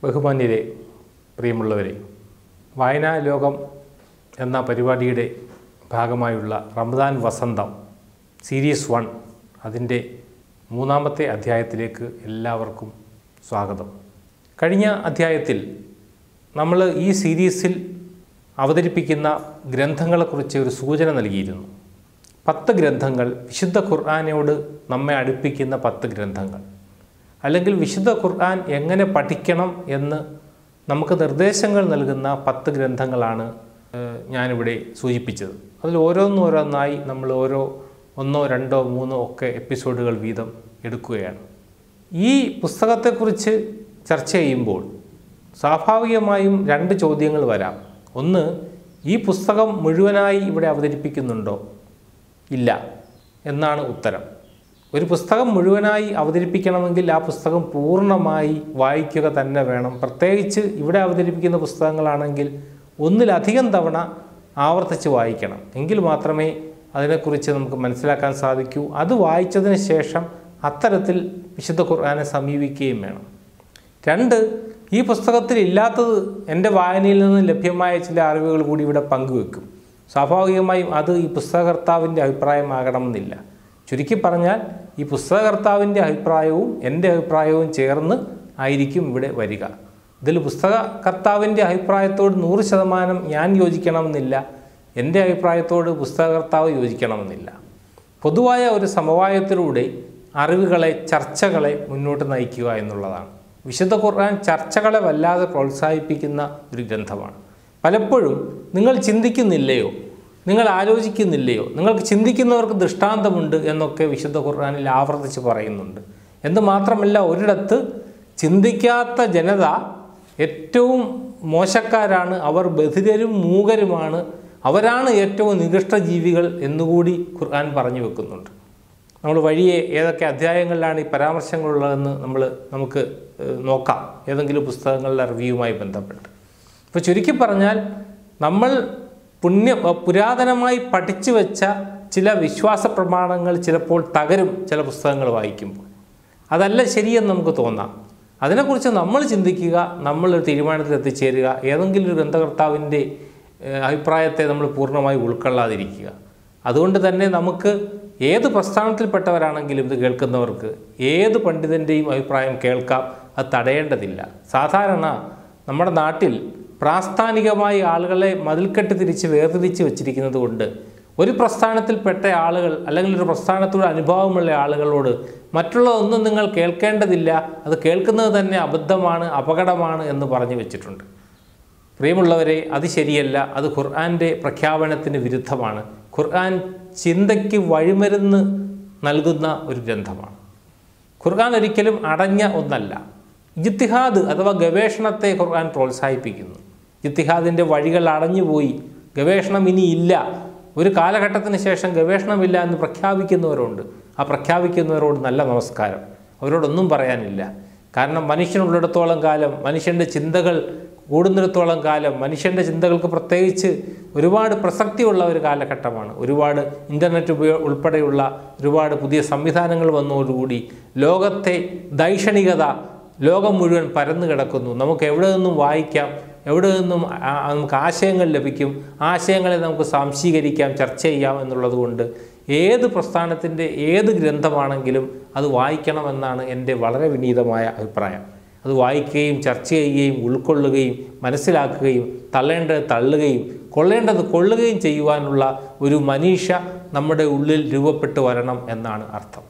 ബഹുമാന്യരെ പ്രിയമുള്ളവരെ വായനാ ലോകം എന്ന പരിപാടിയുടെ ഭാഗമായുള്ള റമദാൻ വസന്തം സീരീസ് വൺ അതിൻ്റെ മൂന്നാമത്തെ അധ്യായത്തിലേക്ക് എല്ലാവർക്കും സ്വാഗതം കഴിഞ്ഞ അധ്യായത്തിൽ നമ്മൾ ഈ സീരീസിൽ അവതരിപ്പിക്കുന്ന ഗ്രന്ഥങ്ങളെക്കുറിച്ച് ഒരു സൂചന നൽകിയിരുന്നു പത്ത് ഗ്രന്ഥങ്ങൾ വിശുദ്ധ ഖുർആാനോട് നമ്മെ അടുപ്പിക്കുന്ന പത്ത് ഗ്രന്ഥങ്ങൾ അല്ലെങ്കിൽ വിശുദ്ധ ഖുർആൻ എങ്ങനെ പഠിക്കണം എന്ന് നമുക്ക് നിർദ്ദേശങ്ങൾ നൽകുന്ന പത്ത് ഗ്രന്ഥങ്ങളാണ് ഏഹ്, ഞാനിവിടെ സൂചിപ്പിച്ചത് അതിൽ ഓരോന്നോരോന്നായി നമ്മൾ ഓരോ ഒന്നോ രണ്ടോ മൂന്നോ ഒക്കെ എപ്പിസോഡുകൾ വീതം എടുക്കുകയാണ് ഈ പുസ്തകത്തെക്കുറിച്ച് ചർച്ച ചെയ്യുമ്പോൾ സ്വാഭാവികമായും രണ്ട് ചോദ്യങ്ങൾ വരാം ഒന്ന് ഈ പുസ്തകം മുഴുവനായി ഇവിടെ അവതരിപ്പിക്കുന്നുണ്ടോ ഇല്ല എന്നാണ് ഉത്തരം ഒരു പുസ്തകം മുഴുവനായി അവതരിപ്പിക്കണമെങ്കിൽ ആ പുസ്തകം പൂർണ്ണമായി വായിക്കുക തന്നെ വേണം പ്രത്യേകിച്ച് ഇവിടെ അവതരിപ്പിക്കുന്ന പുസ്തകങ്ങളാണെങ്കിൽ ഒന്നിലധികം തവണ ആവർത്തിച്ച് വായിക്കണം എങ്കിൽ മാത്രമേ അതിനെക്കുറിച്ച് നമുക്ക് മനസ്സിലാക്കാൻ സാധിക്കൂ അത് വായിച്ചതിന് ശേഷം അത്തരത്തിൽ വിശുദ്ധ ഖുർആനെ സമീപിക്കുകയും വേണം രണ്ട് ഈ പുസ്തകത്തിൽ ഇല്ലാത്തത് എൻ്റെ വായനയിൽ നിന്ന് ലഭ്യമായ ചില അറിവുകൾ കൂടി ഇവിടെ പങ്കുവെക്കും സ്വാഭാവികമായും അത് ഈ പുസ്തകകർത്താവിൻ്റെ അഭിപ്രായമാകണമെന്നില്ല ചുരുക്കി പറഞ്ഞാൽ ഈ പുസ്തകകർത്താവിൻ്റെ അഭിപ്രായവും എൻ്റെ അഭിപ്രായവും ചേർന്ന് ആയിരിക്കും ഇവിടെ വരിക ഇതിൽ പുസ്തകകർത്താവിൻ്റെ അഭിപ്രായത്തോട് നൂറ് ശതമാനം ഞാൻ യോജിക്കണമെന്നില്ല എൻ്റെ അഭിപ്രായത്തോട് പുസ്തകകർത്താവ് യോജിക്കണമെന്നില്ല പൊതുവായ ഒരു സമവായത്തിലൂടെ അറിവുകളെ ചർച്ചകളെ മുന്നോട്ട് നയിക്കുക എന്നുള്ളതാണ് വിശുദ്ധ ഖുർആൻ ചർച്ചകളെ വല്ലാതെ പ്രോത്സാഹിപ്പിക്കുന്ന ഒരു ഗ്രന്ഥമാണ് പലപ്പോഴും നിങ്ങൾ ചിന്തിക്കുന്നില്ലയോ നിങ്ങൾ ആലോചിക്കുന്നില്ലയോ നിങ്ങൾക്ക് ചിന്തിക്കുന്നവർക്ക് ദൃഷ്ടാന്തമുണ്ട് എന്നൊക്കെ വിശുദ്ധ ഖുർആനിൽ ആവർത്തിച്ച് പറയുന്നുണ്ട് എന്ന് മാത്രമല്ല ഒരിടത്ത് ചിന്തിക്കാത്ത ജനത ഏറ്റവും മോശക്കാരാണ് അവർ ബധിരരും മൂകരുമാണ് അവരാണ് ഏറ്റവും നികൃഷ്ട ജീവികൾ എന്നുകൂടി ഖുർആൻ പറഞ്ഞു വെക്കുന്നുണ്ട് നമ്മൾ വഴിയെ ഏതൊക്കെ അധ്യായങ്ങളിലാണ് ഈ പരാമർശങ്ങളുള്ളതെന്ന് നമ്മൾ നമുക്ക് ഏഹ്, നോക്കാം ഏതെങ്കിലും പുസ്തകങ്ങളുടെ റിവ്യൂവുമായി ബന്ധപ്പെട്ട് ഇപ്പോൾ ചുരുക്കി പറഞ്ഞാൽ നമ്മൾ പുണ്യ പുരാതനമായി പഠിച്ചു വെച്ച ചില വിശ്വാസ പ്രമാണങ്ങൾ ചിലപ്പോൾ തകരും ചില പുസ്തകങ്ങൾ വായിക്കുമ്പോൾ അതല്ല ശരിയെന്ന് നമുക്ക് തോന്നാം അതിനെക്കുറിച്ച് നമ്മൾ ചിന്തിക്കുക നമ്മളൊരു തീരുമാനത്തിൽ എത്തിച്ചേരുക ഏതെങ്കിലും ഒരു ഗ്രന്ഥകർത്താവിൻ്റെ ഏഹ്, അഭിപ്രായത്തെ നമ്മൾ പൂർണ്ണമായി ഉൾക്കൊള്ളാതിരിക്കുക അതുകൊണ്ട് തന്നെ നമുക്ക് ഏത് പ്രസ്ഥാനത്തിൽപ്പെട്ടവരാണെങ്കിലും ഇത് കേൾക്കുന്നവർക്ക് ഏത് പണ്ഡിതൻ്റെയും അഭിപ്രായം കേൾക്കാം അത് തടയേണ്ടതില്ല സാധാരണ നമ്മുടെ നാട്ടിൽ പ്രാസ്ഥാനികമായി ആളുകളെ മതിൽക്കെട്ട് തിരിച്ച് വേർതിരിച്ച് വെച്ചിരിക്കുന്നത് കൊണ്ട് ഒരു പ്രസ്ഥാനത്തിൽപ്പെട്ട ആളുകൾ അല്ലെങ്കിൽ ഒരു പ്രസ്ഥാനത്തോട് അനുഭവമുള്ള ആളുകളോട് മറ്റുള്ളതൊന്നും നിങ്ങൾ കേൾക്കേണ്ടതില്ല അത് കേൾക്കുന്നത് തന്നെ അബദ്ധമാണ് അപകടമാണ് എന്ന് പറഞ്ഞു വെച്ചിട്ടുണ്ട് പ്രിയമുള്ളവരെ അത് ശരിയല്ല അത് ഖുർആൻ്റെ പ്രഖ്യാപനത്തിന് വിരുദ്ധമാണ് ഖുർആൻ ചിന്തയ്ക്ക് വഴിമരുന്ന് നൽകുന്ന ഒരു ഗ്രന്ഥമാണ് ഖുർആൻ ഒരിക്കലും അടഞ്ഞ ഒന്നല്ല ഇജ്തിഹാദ് അഥവാ ഗവേഷണത്തെ ഖുർആൻ പ്രോത്സാഹിപ്പിക്കുന്നു ഇജ്തിഹാദിൻ്റെ വഴികൾ അടഞ്ഞുപോയി ഗവേഷണം ഇനി ഇല്ല ഒരു കാലഘട്ടത്തിന് ശേഷം ഗവേഷണമില്ല എന്ന് പ്രഖ്യാപിക്കുന്നവരുണ്ട് ആ പ്രഖ്യാപിക്കുന്നവരോട് നല്ല നമസ്കാരം അവരോടൊന്നും പറയാനില്ല കാരണം മനുഷ്യനുള്ളിടത്തോളം കാലം മനുഷ്യൻ്റെ ചിന്തകൾ കൂടുന്നിടത്തോളം കാലം മനുഷ്യൻ്റെ ചിന്തകൾക്ക് പ്രത്യേകിച്ച് ഒരുപാട് പ്രസക്തിയുള്ള ഒരു കാലഘട്ടമാണ് ഒരുപാട് ഇൻ്റർനെറ്റ് ഉപയോ ഉൾപ്പെടെയുള്ള ഒരുപാട് പുതിയ സംവിധാനങ്ങൾ വന്നതോടുകൂടി ലോകത്തെ ദൈക്ഷണികത ലോകം മുഴുവൻ പരന്നു കിടക്കുന്നു നമുക്ക് എവിടെ നിന്നും വായിക്കാം എവിടെ നിന്നും ആ- ആ- നമുക്ക് ആശയങ്ങൾ ലഭിക്കും ആശയങ്ങളെ നമുക്ക് സംശീകരിക്കാം ചർച്ച ചെയ്യാം എന്നുള്ളത് കൊണ്ട് ഏത് പ്രസ്ഥാനത്തിൻ്റെ ഏത് ഗ്രന്ഥമാണെങ്കിലും അത് വായിക്കണമെന്നാണ് എൻ്റെ വളരെ വിനീതമായ അഭിപ്രായം അത് വായിക്കുകയും ചർച്ച ചെയ്യുകയും ഉൾക്കൊള്ളുകയും മനസ്സിലാക്കുകയും തള്ളേണ്ടത് തള്ളുകയും കൊള്ളേണ്ടത് കൊള്ളുകയും ചെയ്യുവാനുള്ള ഒരു മനീഷ നമ്മുടെ ഉള്ളിൽ രൂപപ്പെട്ടു വരണം എന്നാണ് അർത്ഥം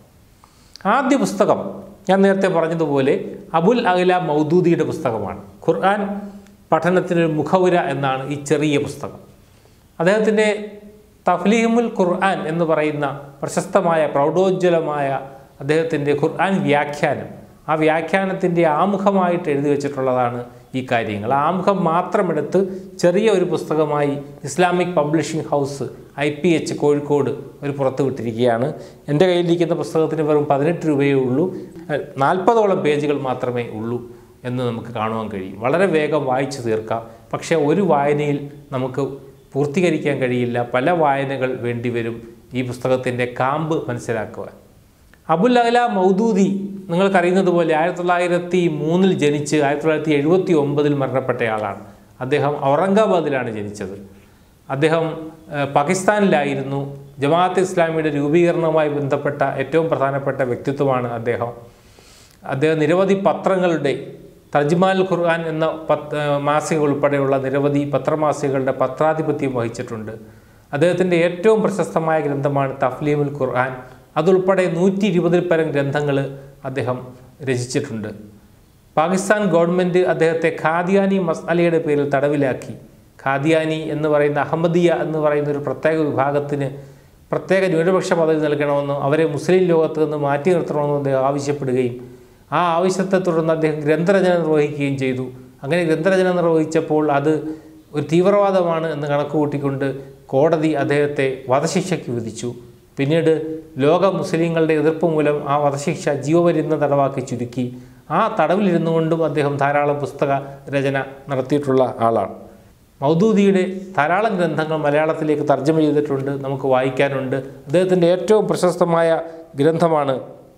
ആദ്യ പുസ്തകം ഞാൻ നേരത്തെ പറഞ്ഞതുപോലെ അബുൽ അഖില മൗദൂദിയുടെ പുസ്തകമാണ് ഖുർആൻ പഠനത്തിനൊരു മുഖവുര എന്നാണ് ഈ ചെറിയ പുസ്തകം അദ്ദേഹത്തിൻ്റെ തഫ്ലീമുൽ ഖുർആൻ എന്ന് പറയുന്ന പ്രശസ്തമായ പ്രൗഢോജ്വലമായ അദ്ദേഹത്തിൻ്റെ ഖുർആൻ വ്യാഖ്യാനം ആ വ്യാഖ്യാനത്തിൻ്റെ ആമുഖമായിട്ട് എഴുതി വെച്ചിട്ടുള്ളതാണ് ഈ കാര്യങ്ങൾ ആ ആമുഖം മാത്രമെടുത്ത് ചെറിയ ഒരു പുസ്തകമായി Islamic publishing house I P H Kozhikode ഒരു പുറത്ത് വിട്ടിരിക്കുകയാണ് എൻ്റെ കയ്യിലിരിക്കുന്ന പുസ്തകത്തിന് വെറും പതിനെട്ട് രൂപയേ ഉള്ളൂ അഹ് നാൽപ്പതോളം പേജുകൾ മാത്രമേ ഉള്ളൂ എന്ന് നമുക്ക് കാണുവാൻ കഴിയും വളരെ വേഗം വായിച്ചു തീർക്കാം പക്ഷേ ഒരു വായനയിൽ നമുക്ക് പൂർത്തീകരിക്കാൻ കഴിയില്ല പല വായനകൾ വേണ്ടിവരും ഈ പുസ്തകത്തിൻ്റെ കാമ്പ് മനസ്സിലാക്കുവാൻ അബുൽ അല മൗദൂദി നിങ്ങൾക്കറിയുന്നത് പോലെ ആയിരത്തി തൊള്ളായിരത്തി മൂന്നിൽ ജനിച്ച് ആയിരത്തി തൊള്ളായിരത്തി എഴുപത്തി ഒമ്പതിൽ മരണപ്പെട്ടയാളാണ് അദ്ദേഹം ഔറംഗാബാദിലാണ് ജനിച്ചത് അദ്ദേഹം ഏഹ്, പാകിസ്ഥാനിലായിരുന്നു ജമാഅത്ത് ഇസ്ലാമിയുടെ രൂപീകരണവുമായി ബന്ധപ്പെട്ട ഏറ്റവും പ്രധാനപ്പെട്ട വ്യക്തിത്വമാണ് അദ്ദേഹം അദ്ദേഹം നിരവധി പത്രങ്ങളുടെ തർജിമാൽ ഖുർആൻ എന്ന പത്ത് ഏഹ്, മാസിക ഉൾപ്പെടെയുള്ള നിരവധി പത്രമാസികകളുടെ പത്രാധിപത്യം വഹിച്ചിട്ടുണ്ട് അദ്ദേഹത്തിൻ്റെ ഏറ്റവും പ്രശസ്തമായ ഗ്രന്ഥമാണ് തഫ്ലീമുൽ ഖുർആൻ അതുൾപ്പെടെ നൂറ്റി ഇരുപതിൽ പരം ഗ്രന്ഥങ്ങൾ അദ്ദേഹം രചിച്ചിട്ടുണ്ട് പാകിസ്ഥാൻ ഗവൺമെൻറ് അദ്ദേഹത്തെ ഖാദിയാനി മസാലയുടെ പേരിൽ തടവിലാക്കി ഖാദിയാനി എന്ന് പറയുന്ന അഹമ്മദിയ എന്ന് പറയുന്ന ഒരു പ്രത്യേക വിഭാഗത്തിന് പ്രത്യേക ന്യൂനപക്ഷ പദവി നൽകണമെന്നും അവരെ മുസ്ലിം ലോകത്ത് നിന്ന് മാറ്റി നിർത്തണമെന്നും അദ്ദേഹം ആവശ്യപ്പെടുകയും ആ ആവശ്യത്തെ തുടർന്ന് അദ്ദേഹം ഗ്രന്ഥരചന നിർവഹിക്കുകയും ചെയ്തു അങ്ങനെ ഗ്രന്ഥരചന നിർവഹിച്ചപ്പോൾ അത് ഒരു തീവ്രവാദമാണ് എന്ന് കണക്ക് കൂട്ടിക്കൊണ്ട് കോടതി അദ്ദേഹത്തെ വധശിക്ഷയ്ക്ക് വിധിച്ചു പിന്നീട് ലോക മുസ്ലിങ്ങളുടെ എതിർപ്പ് മൂലം ആ വധശിക്ഷ ജീവപര്യന്തം തടവാക്കി ചുരുക്കി ആ തടവിലിരുന്നു കൊണ്ടും അദ്ദേഹം ധാരാളം പുസ്തക രചന നടത്തിയിട്ടുള്ള ആളാണ് മൗദൂദിയുടെ ധാരാളം ഗ്രന്ഥങ്ങൾ മലയാളത്തിലേക്ക് തർജ്ജമ ചെയ്തിട്ടുണ്ട് നമുക്ക് വായിക്കാനുണ്ട് അദ്ദേഹത്തിൻ്റെ ഏറ്റവും പ്രശസ്തമായ ഗ്രന്ഥമാണ്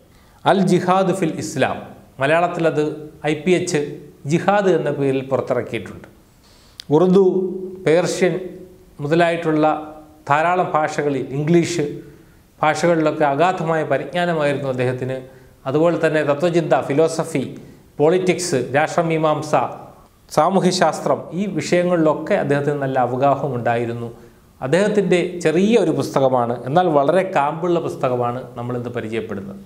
അൽ ജിഹാദ് ഫിൽ ഇസ്ലാം മലയാളത്തിൽ അത് ഐ പി എച്ച് ജിഹാദ് എന്ന പേരിൽ പുറത്തിറക്കിയിട്ടുണ്ട് ഉറുദു പേർഷ്യൻ മുതലായിട്ടുള്ള ധാരാളം ഭാഷകളിൽ ഇംഗ്ലീഷ് ഭാഷകളിലൊക്കെ അഗാധമായ പരിജ്ഞാനമായിരുന്നു അദ്ദേഹത്തിന് അതുപോലെ തന്നെ തത്വചിന്ത ഫിലോസഫി പോളിറ്റിക്സ് രാഷ്ട്രമീമാംസ സാമൂഹ്യശാസ്ത്രം ഈ വിഷയങ്ങളിലൊക്കെ അദ്ദേഹത്തിന് നല്ല അവഗാഹം ഉണ്ടായിരുന്നു അദ്ദേഹത്തിൻ്റെ ചെറിയ ഒരു പുസ്തകമാണ് എന്നാൽ വളരെ കാമ്പുള്ള പുസ്തകമാണ് നമ്മളിന്ന് പരിചയപ്പെടുന്നത്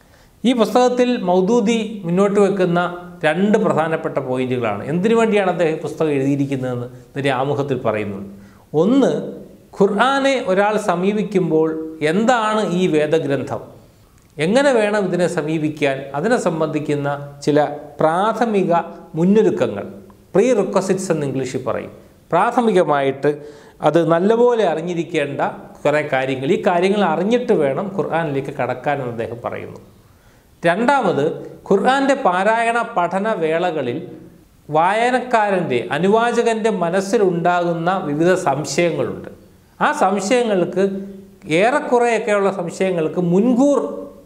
ഈ പുസ്തകത്തിൽ മൗദൂദി മുന്നോട്ട് വെക്കുന്ന രണ്ട് പ്രധാനപ്പെട്ട പോയിന്റുകളാണ് എന്തിനു വേണ്ടിയാണ് അദ്ദേഹം ഈ പുസ്തകം എഴുതിയിരിക്കുന്നതെന്ന് ഇതിൻ്റെ ആമുഖത്തിൽ പറയുന്നുണ്ട് ഒന്ന് ഖുർആനെ ഒരാൾ സമീപിക്കുമ്പോൾ എന്താണ് ഈ വേദഗ്രന്ഥം എങ്ങനെ വേണം ഇതിനെ സമീപിക്കാൻ അതിനെ സംബന്ധിക്കുന്ന ചില പ്രാഥമിക മുന്നൊരുക്കങ്ങൾ പ്രീ റിക്വസിറ്റ്സ് എന്ന് ഇംഗ്ലീഷിൽ പറയും പ്രാഥമികമായിട്ട് അത് നല്ലപോലെ അറിഞ്ഞിരിക്കേണ്ട കുറേ കാര്യങ്ങൾ ഈ കാര്യങ്ങൾ അറിഞ്ഞിട്ട് വേണം ഖുർആനിലേക്ക് കടക്കാനെന്ന് അദ്ദേഹം പറയുന്നു രണ്ടാമത് ഖുർആൻ്റെ പാരായണ പഠന വേളകളിൽ വായനക്കാരൻ്റെ അനുവാചകൻ്റെ മനസ്സിലുണ്ടാകുന്ന വിവിധ സംശയങ്ങളുണ്ട് ആ സംശയങ്ങൾക്ക് ഏറെക്കുറെയൊക്കെയുള്ള സംശയങ്ങൾക്ക് മുൻകൂർ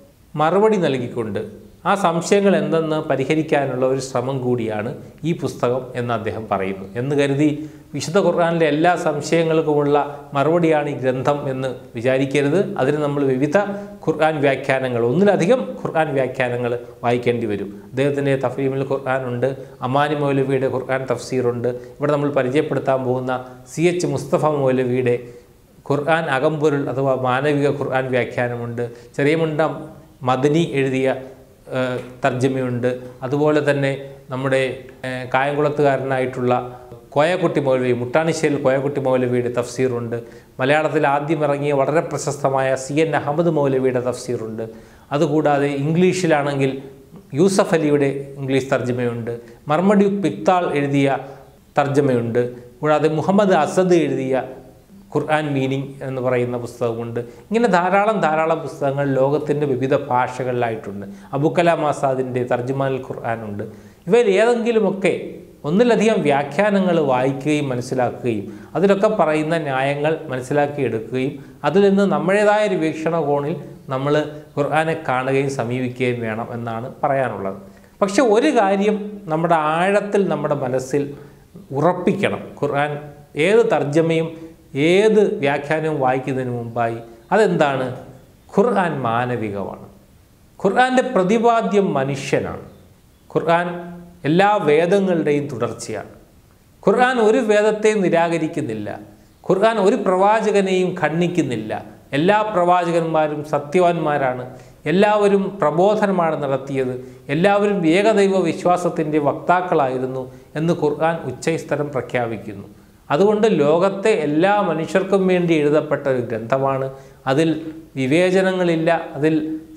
മറുപടി നൽകിക്കൊണ്ട് ആ സംശയങ്ങൾ എന്തെന്ന് പരിഹരിക്കാനുള്ള ഒരു ശ്രമം കൂടിയാണ് ഈ പുസ്തകം എന്ന് അദ്ദേഹം പറയുന്നു എന്ന് കരുതി വിശുദ്ധ ഖുർആാനിലെ എല്ലാ സംശയങ്ങൾക്കുമുള്ള മറുപടിയാണ് ഈ ഗ്രന്ഥം എന്ന് വിചാരിക്കരുത് അതിന് നമ്മൾ വിവിധ ഖുർആൻ വ്യാഖ്യാനങ്ങൾ ഒന്നിലധികം ഖുർആൻ വ്യാഖ്യാനങ്ങൾ വായിക്കേണ്ടി വരും അദ്ദേഹത്തിൻ്റെ തഫീമുൽ ഖുർആൻ ഉണ്ട് അമാനി മൗലവിയുടെ ഖുർആൻ തഫ്സീറുണ്ട് ഇവിടെ നമ്മൾ പരിചയപ്പെടുത്താൻ പോകുന്ന സി എച്ച് മുസ്തഫ മൗലവിയുടെ ഖുർആൻ അകമ്പൊരുൾ അഥവാ മാനവിക ഖുർആൻ വ്യാഖ്യാനമുണ്ട് ചെറിയ മുണ്ട മദനി എഴുതിയ ഏഹ്, തർജ്ജമയുണ്ട് അതുപോലെ തന്നെ നമ്മുടെ ഏഹ്, കായംകുളത്തുകാരനായിട്ടുള്ള കോയക്കുട്ടി മൗലവി മുട്ടാണിശ്ശേരിൽ കോയക്കുട്ടി മൗലവിയുടെ തഫ്സീറുണ്ട് മലയാളത്തിൽ ആദ്യം ഇറങ്ങിയ വളരെ പ്രശസ്തമായ സി എൻ അഹമ്മദ് മൗലവിയുടെ തഫ്സീറുണ്ട് അതുകൂടാതെ ഇംഗ്ലീഷിലാണെങ്കിൽ യൂസഫ് അലിയുടെ ഇംഗ്ലീഷ് തർജ്ജമയുണ്ട് മർമഡി പിക്താൾ എഴുതിയ തർജ്ജമയുണ്ട് കൂടാതെ മുഹമ്മദ് അസദ് എഴുതിയ ഖുർആൻ മീനിങ് എന്ന് പറയുന്ന പുസ്തകമുണ്ട് ഇങ്ങനെ ധാരാളം ധാരാളം പുസ്തകങ്ങൾ ലോകത്തിൻ്റെ വിവിധ ഭാഷകളിലായിട്ടുണ്ട് അബുക്കലാം ആസാദിൻ്റെ തർജ്ജമാനിൽ ഖുർആാനുണ്ട് ഇവയിൽ ഏതെങ്കിലുമൊക്കെ ഒന്നിലധികം വ്യാഖ്യാനങ്ങൾ വായിക്കുകയും മനസ്സിലാക്കുകയും അതിലൊക്കെ പറയുന്ന ന്യായങ്ങൾ മനസ്സിലാക്കിയെടുക്കുകയും അതിൽ നിന്ന് നമ്മുടേതായ ഒരു വീക്ഷണകോണിൽ നമ്മൾ ഖുർആനെ കാണുകയും സമീപിക്കുകയും വേണം എന്നാണ് പറയാനുള്ളത് പക്ഷെ ഒരു കാര്യം നമ്മുടെ ആഴത്തിൽ നമ്മുടെ മനസ്സിൽ ഉറപ്പിക്കണം ഖുർആൻ ഏത് തർജ്ജമയും ഏത് വ്യാഖ്യാനവും വായിക്കുന്നതിന് മുമ്പായി അതെന്താണ് ഖുർആൻ മാനവികമാണ് ഖുർആൻ്റെ പ്രതിപാദ്യം മനുഷ്യനാണ് ഖുർആൻ എല്ലാ വേദങ്ങളുടെയും തുടർച്ചയാണ് ഖുർആൻ ഒരു വേദത്തെയും നിരാകരിക്കുന്നില്ല ഖുർആൻ ഒരു പ്രവാചകനെയും ഖണ്ഡിക്കുന്നില്ല എല്ലാ പ്രവാചകന്മാരും സത്യവാന്മാരാണ് എല്ലാവരും പ്രബോധനമാണ് നടത്തിയത് എല്ലാവരും ഏകദൈവ വിശ്വാസത്തിൻ്റെ വക്താക്കളായിരുന്നു എന്ന് ഖുർആൻ ഉച്ചസ്ഥലം പ്രഖ്യാപിക്കുന്നു അതുകൊണ്ട് ലോകത്തെ എല്ലാ മനുഷ്യർക്കും വേണ്ടി എഴുതപ്പെട്ട ഒരു ഗ്രന്ഥമാണ് അതിൽ വിവേചനങ്ങളില്ല അതിൽ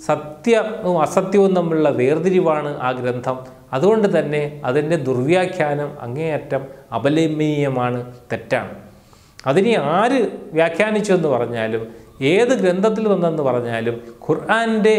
സത്യവും അസത്യവും തമ്മിലുള്ള വേർതിരിവാണ് ആ ഗ്രന്ഥം അതുകൊണ്ട് തന്നെ അതിൻ്റെ ദുർവ്യാഖ്യാനം അങ്ങേയറ്റം അപലപനീയമാണ് തെറ്റാണ് അതിനെ ആര് വ്യാഖ്യാനിച്ചു എന്ന് പറഞ്ഞാലും ഏത് ഗ്രന്ഥത്തിൽ വന്നെന്ന് പറഞ്ഞാലും ഖുർആൻ്റെ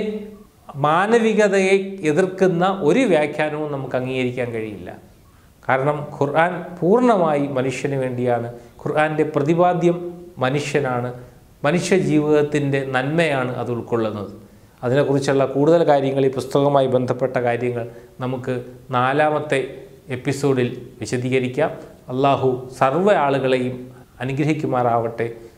മാനവികതയെ എതിർക്കുന്ന ഒരു വ്യാഖ്യാനവും നമുക്ക് അംഗീകരിക്കാൻ കഴിയില്ല കാരണം ഖുർആൻ പൂർണ്ണമായി മനുഷ്യന് വേണ്ടിയാണ് ഖുർആൻ്റെ പ്രതിപാദ്യം മനുഷ്യനാണ് മനുഷ്യ ജീവിതത്തിൻ്റെ നന്മയാണ് അത് ഉൾക്കൊള്ളുന്നത് അതിനെക്കുറിച്ചുള്ള കൂടുതൽ കാര്യങ്ങൾ ഈ പുസ്തകവുമായി ബന്ധപ്പെട്ട കാര്യങ്ങൾ നമുക്ക് നാലാമത്തെ എപ്പിസോഡിൽ വിശദീകരിക്കാം അള്ളാഹു സർവ്വ ആളുകളെയും അനുഗ്രഹിക്കുമാറാവട്ടെ